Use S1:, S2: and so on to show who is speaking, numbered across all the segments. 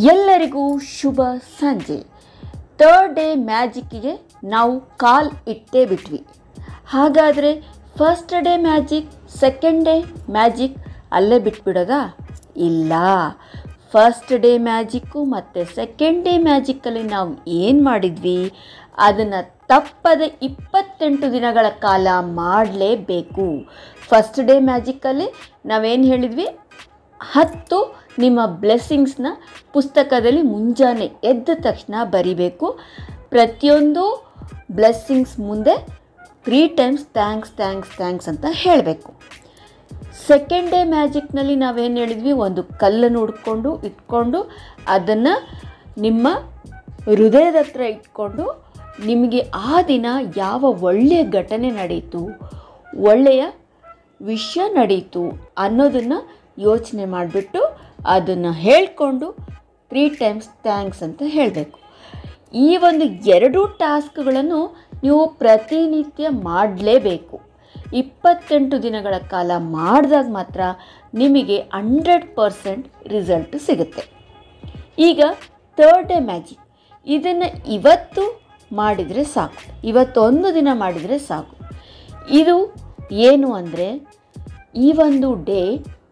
S1: ಎಲ್ಲರಿಗೂ ಶುಭ ಸಂಜೆ third day ಮ್ಯಾಜಿಕ್ಕಿಗೆ ನಾವು ಕಾಲ್ ಇಟ್ಟೇ ಬಿಟ್ವಿ ಹಾಗಾದರೆ first day magic second day magic ಅಲ್ಲೇ ಬಿಟ್ಬಿಡೋದಾ ಇಲ್ಲ ಫಸ್ಟ್ ಡೇ ಮ್ಯಾಜಿಕ್ಕು ಮತ್ತು ಸೆಕೆಂಡ್ ಡೇ ಮ್ಯಾಜಿಕ್ಕಲ್ಲಿ ನಾವು ಏನು ಮಾಡಿದ್ವಿ ಅದನ್ನು ತಪ್ಪದೆ ಇಪ್ಪತ್ತೆಂಟು ದಿನಗಳ ಕಾಲ ಮಾಡಲೇಬೇಕು ಫಸ್ಟ್ ಡೇ ಮ್ಯಾಜಿಕ್ಕಲ್ಲಿ ನಾವೇನು ಹೇಳಿದ್ವಿ ಹತ್ತು ನಿಮ್ಮ ಬ್ಲೆಸ್ಸಿಂಗ್ಸ್ನ ಪುಸ್ತಕದಲ್ಲಿ ಮುಂಜಾನೆ ಎದ್ದ ತಕ್ಷಣ ಬರಿಬೇಕು ಪ್ರತಿಯೊಂದು ಬ್ಲೆಸ್ಸಿಂಗ್ಸ್ ಮುಂದೆ three times thanks thanks thanks ಅಂತ ಹೇಳಬೇಕು ಸೆಕೆಂಡ್ ಡೇ ಮ್ಯಾಜಿಕ್ನಲ್ಲಿ ನಾವೇನು ಹೇಳಿದ್ವಿ ಒಂದು ಕಲ್ಲನ್ನು ಹುಡ್ಕೊಂಡು ಇಟ್ಕೊಂಡು ಅದನ್ನು ನಿಮ್ಮ ಹೃದಯದ ಹತ್ರ ಇಟ್ಕೊಂಡು ನಿಮಗೆ ಆ ದಿನ ಯಾವ ಒಳ್ಳೆಯ ಘಟನೆ ನಡೀತು ಒಳ್ಳೆಯ ವಿಷಯ ನಡೀತು ಅನ್ನೋದನ್ನು ಯೋಚನೆ ಮಾಡಿಬಿಟ್ಟು ಅದನ್ನು ಹೇಳಿಕೊಂಡು ತ್ರೀ ಟೈಮ್ಸ್ ಥ್ಯಾಂಕ್ಸ್ ಅಂತ ಹೇಳಬೇಕು ಈ ಒಂದು ಎರಡು ಟಾಸ್ಕ್ಗಳನ್ನು ನೀವು ಪ್ರತಿನಿತ್ಯ ಮಾಡಲೇಬೇಕು ಇಪ್ಪತ್ತೆಂಟು ದಿನಗಳ ಕಾಲ ಮಾಡಿದಾಗ ಮಾತ್ರ ನಿಮಗೆ ಹಂಡ್ರೆಡ್ ಪರ್ಸೆಂಟ್ ರಿಸಲ್ಟ್ ಸಿಗುತ್ತೆ ಈಗ ಥರ್ಡ್ ಡೇ ಮ್ಯಾಜಿಕ್ ಇದನ್ನು ಇವತ್ತು ಮಾಡಿದರೆ ಸಾಕು ಇವತ್ತೊಂದು ದಿನ ಮಾಡಿದರೆ ಸಾಕು ಇದು ಏನು ಅಂದರೆ ಈ ಒಂದು ಡೇ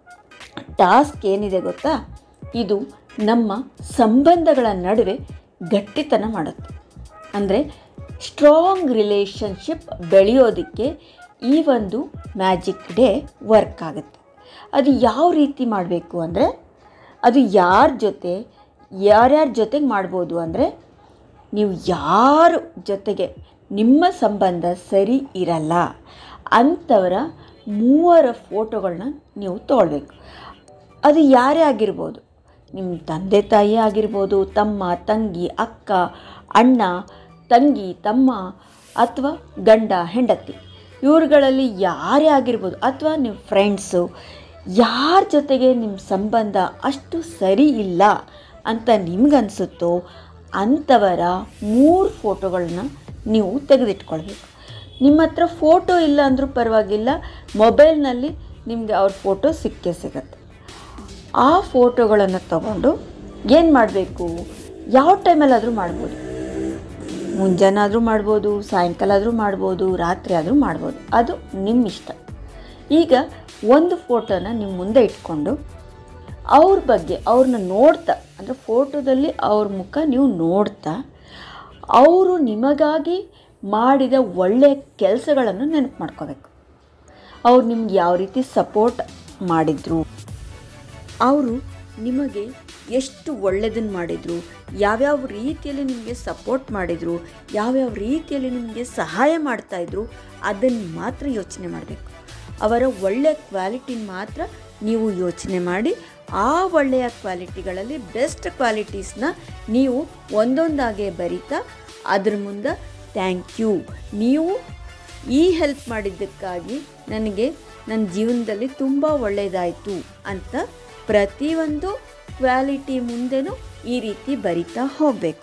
S1: ಟಾಸ್ಕ್ ಏನಿದೆ ಗೊತ್ತಾ ಇದು ನಮ್ಮ ಸಂಬಂಧಗಳ ನಡುವೆ ಗಟ್ಟಿತನ ಮಾಡುತ್ತೆ ಅಂದರೆ ಸ್ಟ್ರಾಂಗ್ ರಿಲೇಷನ್ಶಿಪ್ ಬೆಳೆಯೋದಕ್ಕೆ ಈ ಒಂದು ಮ್ಯಾಜಿಕ್ ಡೇ ವರ್ಕ್ ಆಗುತ್ತೆ ಅದು ಯಾವ ರೀತಿ ಮಾಡಬೇಕು ಅಂದರೆ ಅದು ಯಾರ ಜೊತೆ ಯಾರ್ಯಾರ ಜೊತೆಗೆ ಮಾಡ್ಬೋದು ಅಂದರೆ ನೀವು ಯಾರ ಜೊತೆಗೆ ನಿಮ್ಮ ಸಂಬಂಧ ಸರಿ ಇರಲ್ಲ ಅಂಥವರ ಮೂವರ ಫೋಟೋಗಳನ್ನ ನೀವು ತೊಗೊಳ್ಬೇಕು ಅದು ಯಾರೇ ಆಗಿರ್ಬೋದು ನಿಮ್ಮ ತಂದೆ ತಾಯಿ ಆಗಿರ್ಬೋದು ತಮ್ಮ ತಂಗಿ ಅಕ್ಕ ಅಣ್ಣ ತಂಗಿ ತಮ್ಮ ಅಥವಾ ಗಂಡ ಹೆಂಡತಿ ಇವ್ರುಗಳಲ್ಲಿ ಯಾರೇ ಆಗಿರ್ಬೋದು ಅಥವಾ ನಿಮ್ಮ ಫ್ರೆಂಡ್ಸು ಯಾರ ಜೊತೆಗೆ ನಿಮ್ಮ ಸಂಬಂಧ ಅಷ್ಟು ಸರಿ ಇಲ್ಲ ಅಂತ ನಿಮ್ಗನ್ಸುತ್ತೋ ಅಂಥವರ ಮೂರು ಫೋಟೋಗಳನ್ನ ನೀವು ತೆಗೆದಿಟ್ಕೊಳ್ಬೇಕು ನಿಮ್ಮ ಹತ್ರ ಫೋಟೋ ಇಲ್ಲ ಅಂದರೂ ಪರವಾಗಿಲ್ಲ ಮೊಬೈಲ್ನಲ್ಲಿ ನಿಮಗೆ ಅವ್ರ ಫೋಟೋ ಸಿಕ್ಕೇ ಸಿಗತ್ತೆ ಆ ಫೋಟೋಗಳನ್ನು ತಗೊಂಡು ಏನು ಮಾಡಬೇಕು ಯಾವ ಟೈಮಲ್ಲಾದರೂ ಮಾಡ್ಬೋದು ಮುಂಜಾನೆ ಆದರೂ ಮಾಡ್ಬೋದು ಸಾಯಂಕಾಲ ಆದರೂ ಮಾಡ್ಬೋದು ರಾತ್ರಿ ಆದರೂ ಮಾಡ್ಬೋದು ಅದು ನಿಮ್ಮ ಇಷ್ಟ ಈಗ ಒಂದು ಫೋಟೋನ ನಿಮ್ಮ ಮುಂದೆ ಇಟ್ಕೊಂಡು ಅವ್ರ ಬಗ್ಗೆ ಅವ್ರನ್ನ ನೋಡ್ತಾ ಅಂದರೆ ಫೋಟೋದಲ್ಲಿ ಅವ್ರ ಮುಖ ನೀವು ನೋಡ್ತಾ ಅವರು ನಿಮಗಾಗಿ ಮಾಡಿದ ಒಳ್ಳೆಯ ಕೆಲಸಗಳನ್ನು ನೆನಪು ಮಾಡ್ಕೋಬೇಕು ಅವ್ರು ನಿಮ್ಗೆ ಯಾವ ರೀತಿ ಸಪೋರ್ಟ್ ಮಾಡಿದರು ಅವರು ನಿಮಗೆ ಎಷ್ಟು ಒಳ್ಳೆಯದನ್ನು ಮಾಡಿದರು ಯಾವ್ಯಾವ ರೀತಿಯಲ್ಲಿ ನಿಮಗೆ ಸಪೋರ್ಟ್ ಮಾಡಿದರು ಯಾವ್ಯಾವ ರೀತಿಯಲ್ಲಿ ನಿಮಗೆ ಸಹಾಯ ಮಾಡ್ತಾಯಿದ್ರು ಅದನ್ನು ಮಾತ್ರ ಯೋಚನೆ ಮಾಡಬೇಕು ಅವರ ಒಳ್ಳೆಯ ಕ್ವಾಲಿಟಿನ ಮಾತ್ರ ನೀವು ಯೋಚನೆ ಮಾಡಿ ಆ ಒಳ್ಳೆಯ ಕ್ವಾಲಿಟಿಗಳಲ್ಲಿ ಬೆಸ್ಟ್ ಕ್ವಾಲಿಟೀಸ್ನ ನೀವು ಒಂದೊಂದಾಗೆ ಬರಿತಾ ಅದ್ರ ಮುಂದೆ ಥ್ಯಾಂಕ್ ಯು ನೀವು ಈ ಹೆಲ್ಪ್ ಮಾಡಿದ್ದಕ್ಕಾಗಿ ನನಗೆ ನನ್ನ ಜೀವನದಲ್ಲಿ ತುಂಬ ಒಳ್ಳೆಯದಾಯಿತು ಅಂತ ಪ್ರತಿಯೊಂದು ಕ್ವಾಲಿಟಿ ಮುಂದೆನೂ ಈ ರೀತಿ ಬರಿತಾ ಹೋಗಬೇಕು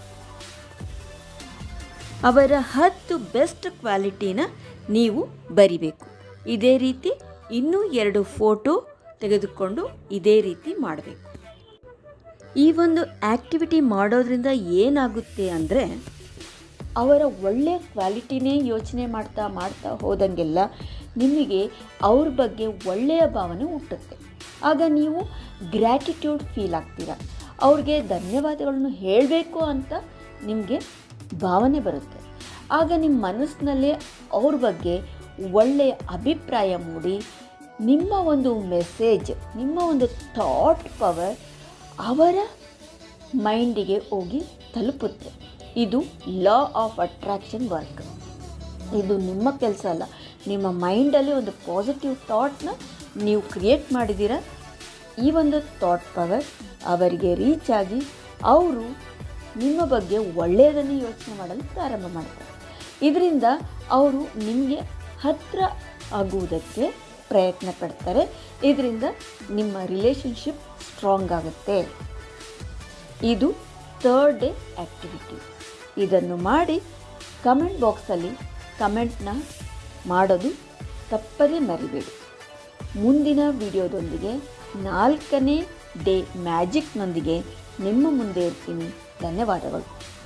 S1: ಅವರ ಹತ್ತು ಬೆಸ್ಟ್ ಕ್ವಾಲಿಟಿನ ನೀವು ಬರಿಬೇಕು ಇದೇ ರೀತಿ ಇನ್ನೂ ಎರಡು ಫೋಟೋ ತೆಗೆದುಕೊಂಡು ಇದೇ ರೀತಿ ಮಾಡಬೇಕು ಈ ಒಂದು ಆ್ಯಕ್ಟಿವಿಟಿ ಮಾಡೋದ್ರಿಂದ ಏನಾಗುತ್ತೆ ಅಂದರೆ ಅವರ ಒಳ್ಳೆಯ ಕ್ವಾಲಿಟಿನೇ ಯೋಚನೆ ಮಾಡ್ತಾ ಮಾಡ್ತಾ ಹೋದಂಗೆಲ್ಲ ನಿಮಗೆ ಅವ್ರ ಬಗ್ಗೆ ಒಳ್ಳೆಯ ಭಾವನೆ ಹುಟ್ಟುತ್ತೆ ಆಗ ನೀವು ಗ್ರ್ಯಾಟಿಟ್ಯೂಡ್ ಫೀಲ್ ಆಗ್ತೀರ ಅವ್ರಿಗೆ ಧನ್ಯವಾದಗಳನ್ನು ಹೇಳಬೇಕು ಅಂತ ನಿಮಗೆ ಭಾವನೆ ಬರುತ್ತೆ ಆಗ ನಿಮ್ಮ ಮನಸ್ಸಿನಲ್ಲೇ ಅವ್ರ ಬಗ್ಗೆ ಒಳ್ಳೆಯ ಅಭಿಪ್ರಾಯ ಮೂಡಿ ನಿಮ್ಮ ಒಂದು ಮೆಸೇಜ್ ನಿಮ್ಮ ಒಂದು ಥಾಟ್ ಪವರ್ ಅವರ ಮೈಂಡಿಗೆ ಹೋಗಿ ತಲುಪುತ್ತೆ ಇದು ಲಾ ಆಫ್ ಅಟ್ರಾಕ್ಷನ್ ವರ್ಕ್ ಇದು ನಿಮ್ಮ ಕೆಲಸ ಅಲ್ಲ ನಿಮ್ಮ ಮೈಂಡಲ್ಲಿ ಒಂದು ಪಾಸಿಟಿವ್ ಥಾಟ್ನ ನೀವು ಕ್ರಿಯೇಟ್ ಮಾಡಿದ್ದೀರ ಈ ಒಂದು ಥಾಟ್ ಪವರ್ ಅವರಿಗೆ ರೀಚ್ ಆಗಿ ಅವರು ನಿಮ್ಮ ಬಗ್ಗೆ ಒಳ್ಳೆಯದನ್ನು ಯೋಚನೆ ಮಾಡಲು ಪ್ರಾರಂಭ ಮಾಡ್ತಾರೆ ಇದರಿಂದ ಅವರು ನಿಮಗೆ ಹತ್ತಿರ ಆಗುವುದಕ್ಕೆ ಪ್ರಯತ್ನ ಪಡ್ತಾರೆ ಇದರಿಂದ ನಿಮ್ಮ ರಿಲೇಷನ್ಶಿಪ್ ಸ್ಟ್ರಾಂಗ್ ಆಗುತ್ತೆ ಇದು ಥರ್ಡ್ ಡೇ ಆ್ಯಕ್ಟಿವಿಟಿ ಇದನ್ನು ಮಾಡಿ ಕಮೆಂಟ್ ಬಾಕ್ಸಲ್ಲಿ ಕಮೆಂಟ್ನ ಮಾಡೋದು ತಪ್ಪದೇ ಮರಿಬೇಡಿ ಮುಂದಿನ ವಿಡಿಯೋದೊಂದಿಗೆ ನಾಲ್ಕನೇ ಡೇ ಮ್ಯಾಜಿಕ್ನೊಂದಿಗೆ ನಿಮ್ಮ ಮುಂದೆ ಇರ್ತೀನಿ ಧನ್ಯವಾದಗಳು